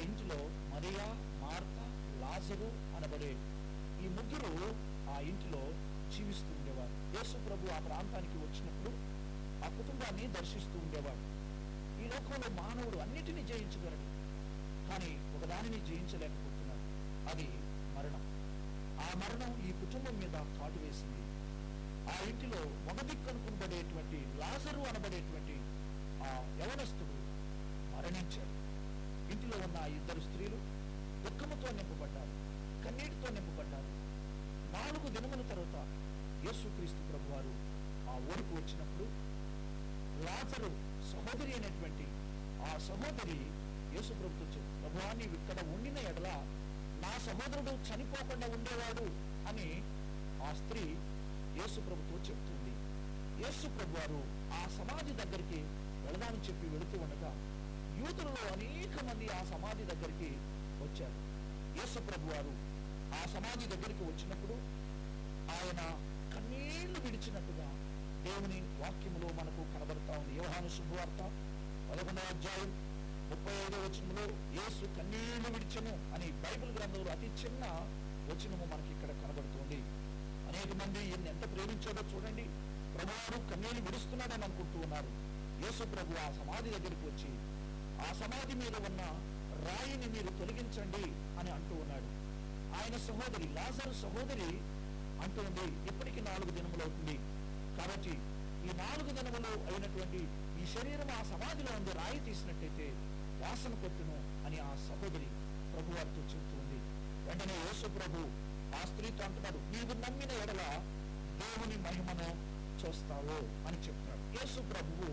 ఇంటిలో మరియా మార్త లాజరు అనబడే ఈ ముగ్గురు ఆ ఇంటిలో జీవిస్తూ ఉండేవారు యేసు ప్రభు ఆ ప్రాంతానికి వచ్చినప్పుడు ఆ కుటుంబాన్ని దర్శిస్తూ ఉండేవాడు ఈ లోకంలో మానవుడు అన్నిటినీ జయించగలడు కానీ ఒకదానిని జయించలేకపోతున్నాడు అది మరణం ఆ మరణం ఈ కుటుంబం మీద కాటు వేసింది ఆ ఇంటిలో మొగదిక్కు అనుకునబడేటువంటి లాజరు అనబడేటువంటి ఆ యవనస్తుడు మరణించాడు ఇంటిలో ఉన్న ఆ ఇద్దరు స్త్రీలు దుఃఖముతో నింపబడ్డారు కన్నీటితో నింపబడ్డారు నాలుగు దినముల తర్వాత యేసుక్రీస్తు ప్రభువారు ఆ ఊరికి వచ్చినప్పుడు లాజరు సహోదరి అయినటువంటి ఆ సహోదరి యేసు ప్రభుతో చెప్పు ప్రభువా నీవు ఇక్కడ ఉండిన ఎడల నా సహోదరుడు చనిపోకుండా ఉండేవాడు అని ఆ స్త్రీ యేసు ప్రభుతో చెప్తుంది యేసు ప్రభు వారు ఆ సమాధి దగ్గరికి వెళదామని చెప్పి వెళుతూ ఉండగా యూదులలో అనేక మంది ఆ సమాధి దగ్గరికి వచ్చారు యేసు ప్రభు వారు ఆ సమాధి దగ్గరికి వచ్చినప్పుడు ఆయన కన్నీళ్లు విడిచినట్టుగా దేవుని వాక్యములో మనకు కనబడతా ఉంది యోహాను శుభవార్త పదకొండవ అధ్యాయం ముప్పై ఐదో వచనములో యేసు కన్నీళ్లు విడిచెను అని బైబిల్ గ్రంథంలో అతి చిన్న వచనము మనకి ఇక్కడ కనబడుతుంది అనేక మంది ఈయన్ని ఎంత ప్రేమించాడో చూడండి ప్రభువారు కన్నీళ్లు విడుస్తున్నాడని అనుకుంటూ ఉన్నారు యేసు ప్రభు ఆ సమాధి దగ్గరికి వచ్చి ఆ సమాధి మీద ఉన్న రాయిని మీరు తొలగించండి అని అంటూ ఉన్నాడు ఆయన సహోదరి లాజరు సహోదరి అంటుంది ఇప్పటికి నాలుగు దినములు అవుతుంది కాబట్టి ఈ నాలుగు దినములు అయినటువంటి ఈ శరీరం ఆ సమాధిలో ఉంది రాయి తీసినట్టయితే వాసన కొట్టును అని ఆ సహోదరి ప్రభువారితో చెబుతుంది వెంటనే యేసు ప్రభు ఆ స్త్రీతో అంటున్నాడు నీవు నమ్మిన ఎడల దేవుని మహిమను చూస్తావు అని చెప్తున్నాడు యేసు ప్రభువు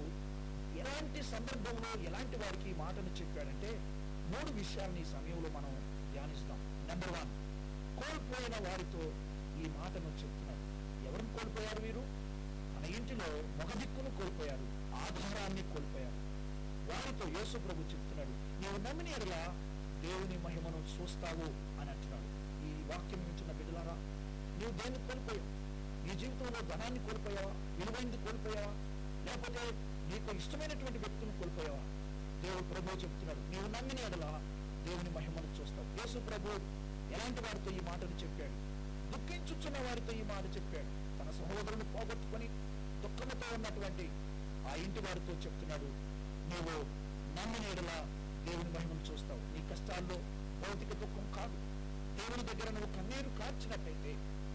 ఎలాంటి సందర్భంలో ఎలాంటి వారికి ఈ మాటను చెప్పాడంటే మూడు విషయాలను ఈ సమయంలో మనం ధ్యానిస్తాం నెంబర్ వన్ కోల్పోయిన వారితో ఈ మాటను చెప్తున్నాడు ఎవరిని కోల్పోయారు వీరు మన ఇంటిలో మొగదిక్కును కోల్పోయారు ఆధారాన్ని కోల్పోయారు వారితో యేసు ప్రభు చెప్తున్నాడు నీవు నమ్మిన ఎడల దేవుని మహిమను చూస్తావు అని అంటున్నాడు ఈ వాక్యం వింటున్న బిడ్డలారా నీవు దేన్ని కోల్పోయావు నీ జీవితంలో ధనాన్ని కోల్పోయావా విలువైంది కోల్పోయావా లేకపోతే నీకు ఇష్టమైనటువంటి వ్యక్తులను కోల్పోయావా దేవుడు ప్రభు చెప్తున్నాడు నీవు నమ్మిన ఎడల దేవుని మహిమను చూస్తావు యేసు ప్రభు ఎలాంటి వారితో ఈ మాటను చెప్పాడు దుఃఖించుచున్న వారితో ఈ మాట చెప్పాడు తన సహోదరుని పోగొట్టుకొని దుఃఖముతో ఉన్నటువంటి ఆ ఇంటి వారితో చెప్తున్నాడు నీవు నమ్మిన ఎడల దేవుని మహిమను చూస్తావు నీ కష్టాల్లో భౌతిక దుఃఖం కాదు దేవుని దగ్గర నువ్వు కన్నీరు కార్చినట్టయితే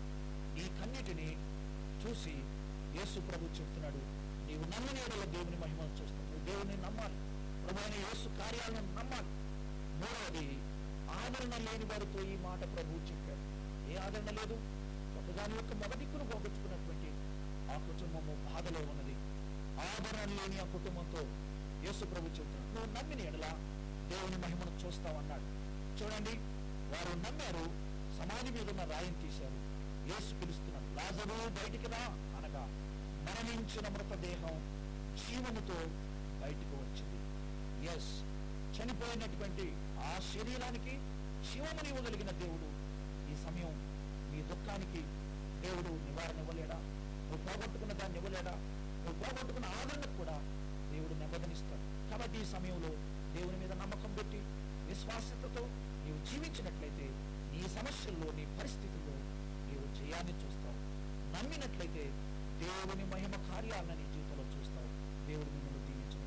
నీ కన్నీటిని చూసి యేసు ప్రభు చెప్తున్నాడు నీవు నమ్మిన ఎడల దేవుని మహిమను చూస్తావు నువ్వు దేవుని నమ్మాలి ప్రభు అయిన యేసు కార్యాలను నమ్మాలి మూడవది ఆదరణ లేని వారితో ఈ మాట ప్రభువు చెప్పాడు ఏ ఆదరణ లేదు ఒకదాని యొక్క మొదటిక్కును పోగొట్టుకున్నటువంటి ఆ కుటుంబము బాధలో ఉన్నది ఆదరణ లేని ఆ కుటుంబంతో యేసు ప్రభు చెబుతున్నాడు నువ్వు నమ్మిన ఎడల దేవుని మహిమను చూస్తావన్నాడు చూడండి వారు నమ్మారు సమాధి మీద ఉన్న రాయిని తీశారు యేసు పిలుస్తున్నాడు లాజరు బయటికి రా అనగా మరణించిన మృతదేహం జీవముతో బయటకు వచ్చింది ఎస్ చనిపోయినటువంటి ఆ శరీరానికి జీవముని ఇవ్వగలిగిన దేవుడు ఈ సమయం నీ దుఃఖానికి దేవుడు నివారణ ఇవ్వలేడా నువ్వు పోగొట్టుకున్న దాన్ని ఇవ్వలేడా నువ్వు పోగొట్టుకున్న ఆదరణకు కూడా దేవుడు నెమ్మదినిస్తాడు కాబట్టి ఈ సమయంలో దేవుని మీద నమ్మకం పెట్టి విశ్వాసతతో నీవు జీవించినట్లయితే నీ సమస్యల్లో నీ పరిస్థితుల్లో నీవు జయాన్ని చూస్తావు నమ్మినట్లయితే దేవుని మహిమ కార్యాలను నీ జీవితంలో చూస్తావు దేవుడు మిమ్మల్ని దీవించిన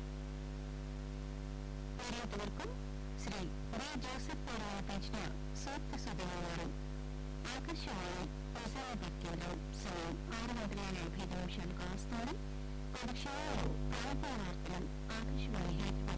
ఇప్పటి వరకు శ్రీ డి జోసెఫ్ గారు ఆలపించిన సూక్త సుధమవారు ఆకాశవాణి ప్రసార కేంద్రం సమయం ఆరు గంటల నలభై ఐదు నిమిషాలు కావస్తుంది కొద్ది క్షణాలు ప్రాంతీయ వార్తలు ఆకాశవాణి హైదరాబాద్